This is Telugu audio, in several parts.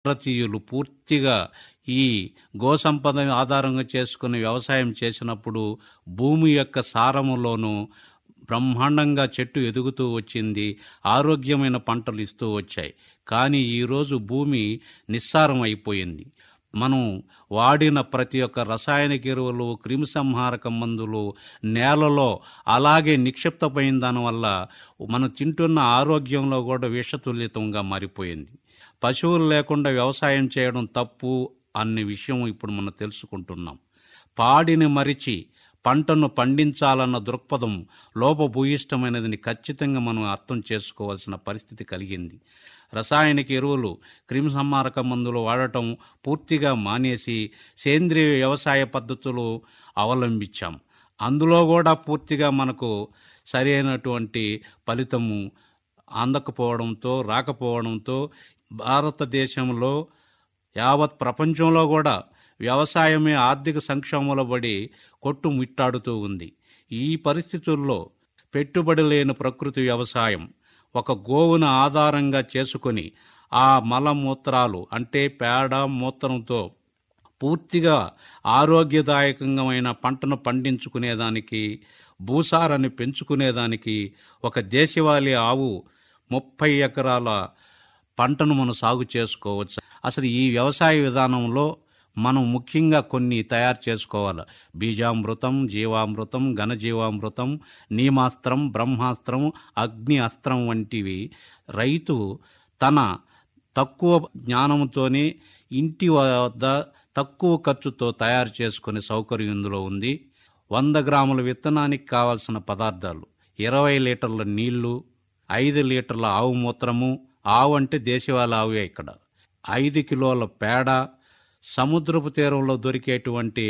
భారతీయులు పూర్తిగా ఈ గోసంపద ఆధారంగా చేసుకుని వ్యవసాయం చేసినప్పుడు భూమి యొక్క సారములోను బ్రహ్మాండంగా చెట్టు ఎదుగుతూ వచ్చింది ఆరోగ్యమైన పంటలు ఇస్తూ వచ్చాయి కానీ ఈరోజు భూమి నిస్సారం అయిపోయింది మనం వాడిన ప్రతి ఒక్క రసాయనిక ఎరువులు క్రిమిసంహారక మందులు నేలలో అలాగే నిక్షిప్తపోయిన దానివల్ల మనం తింటున్న ఆరోగ్యంలో కూడా విషతుల్యతంగా మారిపోయింది పశువులు లేకుండా వ్యవసాయం చేయడం తప్పు అనే విషయం ఇప్పుడు మనం తెలుసుకుంటున్నాం పాడిని మరిచి పంటను పండించాలన్న దృక్పథం లోపభూయిష్టమైనదని ఖచ్చితంగా మనం అర్థం చేసుకోవాల్సిన పరిస్థితి కలిగింది రసాయనిక ఎరువులు క్రిమిసంహారక మందులు వాడటం పూర్తిగా మానేసి సేంద్రియ వ్యవసాయ పద్ధతులు అవలంబించాం అందులో కూడా పూర్తిగా మనకు సరైనటువంటి ఫలితము అందకపోవడంతో రాకపోవడంతో భారతదేశంలో యావత్ ప్రపంచంలో కూడా వ్యవసాయమే ఆర్థిక సంక్షోభంలో పడి కొట్టుమిట్టాడుతూ ఉంది ఈ పరిస్థితుల్లో పెట్టుబడి లేని ప్రకృతి వ్యవసాయం ఒక గోవును ఆధారంగా చేసుకొని ఆ మలమూత్రాలు అంటే పేడ మూత్రంతో పూర్తిగా ఆరోగ్యదాయకమైన పంటను పండించుకునేదానికి భూసారాన్ని పెంచుకునేదానికి ఒక దేశవాళీ ఆవు ముప్పై ఎకరాల పంటను మనం సాగు చేసుకోవచ్చు అసలు ఈ వ్యవసాయ విధానంలో మనం ముఖ్యంగా కొన్ని తయారు చేసుకోవాలి బీజామృతం జీవామృతం ఘనజీవామృతం నీమాస్త్రం బ్రహ్మాస్త్రం అగ్ని అస్త్రం వంటివి రైతు తన తక్కువ జ్ఞానంతోనే ఇంటి వద్ద తక్కువ ఖర్చుతో తయారు చేసుకునే సౌకర్యం ఇందులో ఉంది వంద గ్రాముల విత్తనానికి కావలసిన పదార్థాలు ఇరవై లీటర్ల నీళ్లు ఐదు లీటర్ల ఆవు మూత్రము ఆవు అంటే దేశవాళీ ఆవే ఇక్కడ ఐదు కిలోల పేడ సముద్రపు తీరంలో దొరికేటువంటి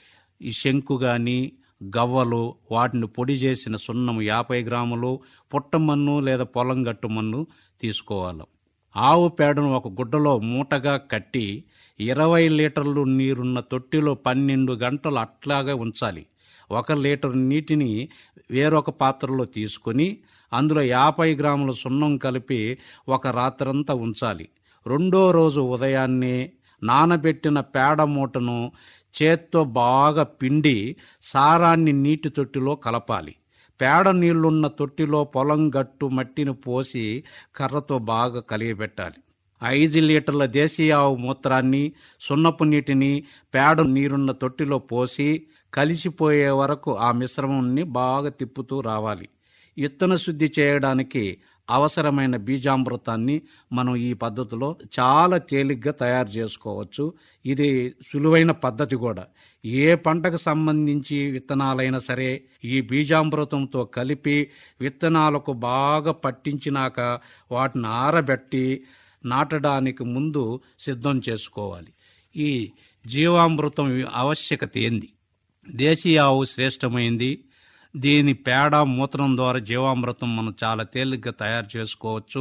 ఈ శంకు కానీ గవ్వలు వాటిని పొడి చేసిన సున్నం యాభై గ్రాములు పుట్టమన్ను లేదా పొలం గట్టు మన్ను తీసుకోవాలి ఆవు పేడను ఒక గుడ్డలో మూటగా కట్టి ఇరవై లీటర్లు నీరున్న తొట్టిలో పన్నెండు గంటలు అట్లాగే ఉంచాలి ఒక లీటర్ నీటిని వేరొక పాత్రలో తీసుకొని అందులో యాభై గ్రాముల సున్నం కలిపి ఒక రాత్రంతా ఉంచాలి రెండో రోజు ఉదయాన్నే నానబెట్టిన పేడ మూటను చేత్తో బాగా పిండి సారాన్ని నీటి తొట్టిలో కలపాలి పేడ నీళ్లున్న తొట్టిలో పొలం గట్టు మట్టిని పోసి కర్రతో బాగా కలిగిపెట్టాలి ఐదు లీటర్ల దేశీయ ఆవు మూత్రాన్ని సున్నపు నీటిని పేడ నీరున్న తొట్టిలో పోసి కలిసిపోయే వరకు ఆ మిశ్రమాన్ని బాగా తిప్పుతూ రావాలి విత్తన శుద్ధి చేయడానికి అవసరమైన బీజామృతాన్ని మనం ఈ పద్ధతిలో చాలా తేలిగ్గా తయారు చేసుకోవచ్చు ఇది సులువైన పద్ధతి కూడా ఏ పంటకు సంబంధించి విత్తనాలైనా సరే ఈ బీజామృతంతో కలిపి విత్తనాలకు బాగా పట్టించినాక వాటిని ఆరబెట్టి నాటడానికి ముందు సిద్ధం చేసుకోవాలి ఈ జీవామృతం ఆవశ్యకత ఏంది దేశీయ ఆవు శ్రేష్టమైంది దీని పేడ మూత్రం ద్వారా జీవామృతం మనం చాలా తేలిగ్గా తయారు చేసుకోవచ్చు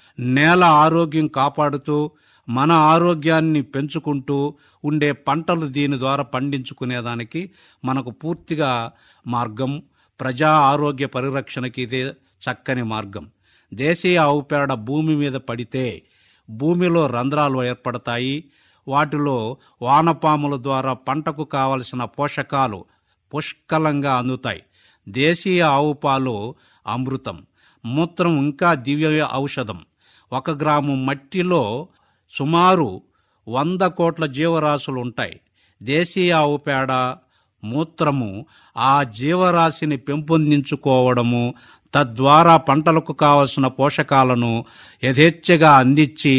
నేల ఆరోగ్యం కాపాడుతూ మన ఆరోగ్యాన్ని పెంచుకుంటూ ఉండే పంటలు దీని ద్వారా పండించుకునేదానికి మనకు పూర్తిగా మార్గం ప్రజా ఆరోగ్య పరిరక్షణకి ఇదే చక్కని మార్గం దేశీయ ఆవు పేడ భూమి మీద పడితే భూమిలో రంధ్రాలు ఏర్పడతాయి వాటిలో వానపాముల ద్వారా పంటకు కావలసిన పోషకాలు పుష్కలంగా అందుతాయి దేశీయ ఆవు పాలు అమృతం మూత్రం ఇంకా దివ్య ఔషధం ఒక గ్రాము మట్టిలో సుమారు వంద కోట్ల జీవరాశులు ఉంటాయి దేశీయ ఆవు పేడ మూత్రము ఆ జీవరాశిని పెంపొందించుకోవడము తద్వారా పంటలకు కావలసిన పోషకాలను యథేచ్ఛగా అందించి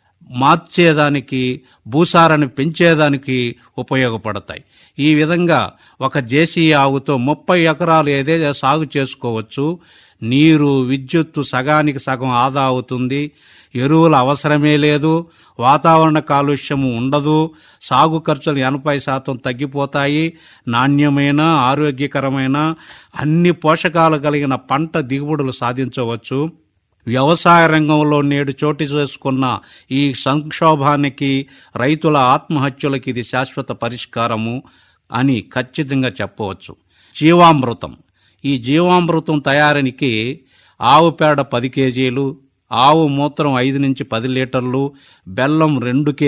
మార్చేదానికి భూసారాన్ని పెంచేదానికి ఉపయోగపడతాయి ఈ విధంగా ఒక దేశీయ ఆవుతో ముప్పై ఎకరాలు ఏదైతే సాగు చేసుకోవచ్చు నీరు విద్యుత్తు సగానికి సగం ఆదా అవుతుంది ఎరువుల అవసరమే లేదు వాతావరణ కాలుష్యము ఉండదు సాగు ఖర్చులు ఎనభై శాతం తగ్గిపోతాయి నాణ్యమైన ఆరోగ్యకరమైన అన్ని పోషకాలు కలిగిన పంట దిగుబడులు సాధించవచ్చు వ్యవసాయ రంగంలో నేడు చోటు చేసుకున్న ఈ సంక్షోభానికి రైతుల ఆత్మహత్యలకు ఇది శాశ్వత పరిష్కారము అని ఖచ్చితంగా చెప్పవచ్చు జీవామృతం ఈ జీవామృతం తయారీకి ఆవు పేడ పది కేజీలు ఆవు మూత్రం ఐదు నుంచి పది లీటర్లు బెల్లం రెండు కే